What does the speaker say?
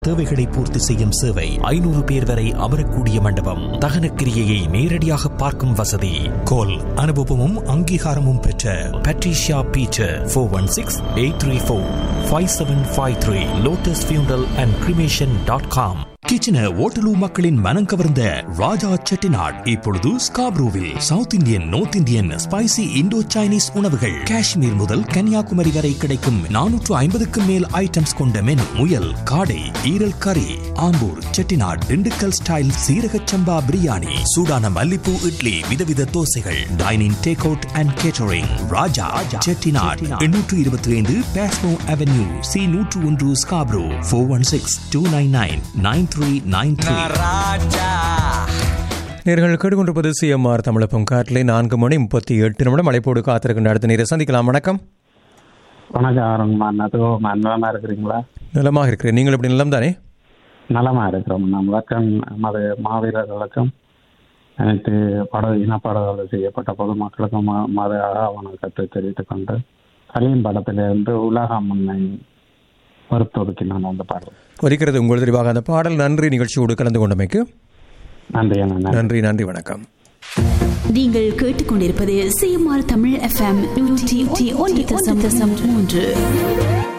தேவைகளை பூர்த்தி செய்யும் சேவை ஐநூறு பேர் வரை அமரக்கூடிய மண்டபம் தகனக்கிரியையை நேரடியாக பார்க்கும் வசதி கோல் அனுபவமும் அங்கீகாரமும் பெற்ற Patricia Beecher four one six eight three four five seven five three lotus funeral and cremation dot com கிச்சன ஓட்டலூ மக்களின் மனம் கவர்ந்த ராஜா செட்டிநாட் இப்பொழுது ஸ்காப்ரூவில் south Indian north Indian spicy Indo Chinese உணவுகள் காஷ்மீர் முதல் கன்னியாகுமரி வரை கிடைக்கும் நானூற்று ஐம்பதுக்கும் மேல் ஐட்டம்ஸ் கொண்ட மெனு முயல் காடை ஈரல் கறி ஆம்பூர் செட்டிநாட் திண்டுக்கல் ஸ்டைல் சீரக சம்பா பிரியாணி சூடான மல்லிப்பூ இட்லி விதவித தோசைகள் dining take out and catering Raja Chettinad எண்ணூற்று இருபத்தி ஐந்து பேஸ்மோ அவென்யூ சி நூற்று ஒன்று Scarborough four one six two nine nine nine three nine three நேர்கள் கேட்டுக்கொண்டிருப்பது சிஎம்ஆர் தமிழப்பம் காட்டிலே நான்கு மணி முப்பத்தி எட்டு நிமிடம் அழைப்போடு காத்திருக்கின்ற அடுத்த நேரம் சந்திக்கலாம் வணக்கம் வணக்கம் ஆரங்கம்மா அதோ நலமா இருக்கிறீங்களா நலமாக இருக்கிறேன் நீங்கள் எப்படி நிலம் தானே நலமா இருக்கிறோம் நம் வழக்கம் மது மாவீரர்களுக்கும் அனைத்து பட இனப்பாடுகள் செய்யப்பட்ட பொதுமக்களுக்கும் ம- மத ஆவணக்கத்தை தெரிவித்துக் கொண்டு கலியின் படத்திலிருந்து உலக முன்னை மருத்துவருக்கு நான் வந்து பாடுறேன் ஒலிக்கிறது உங்கள் தெரிவாக அந்த பாடல் நன்றி நிகழ்ச்சியோடு கலந்து கொண்டமைக்கு நன்றி அண்ணா நன்றி நன்றி வணக்கம் நீங்கள் கேட்டுக்கொண்டிருப்பது சிஎம்ஆர் தமிழ் எஃப்எம் நூற்றி ஒன்று தசம் தசம் மூன்று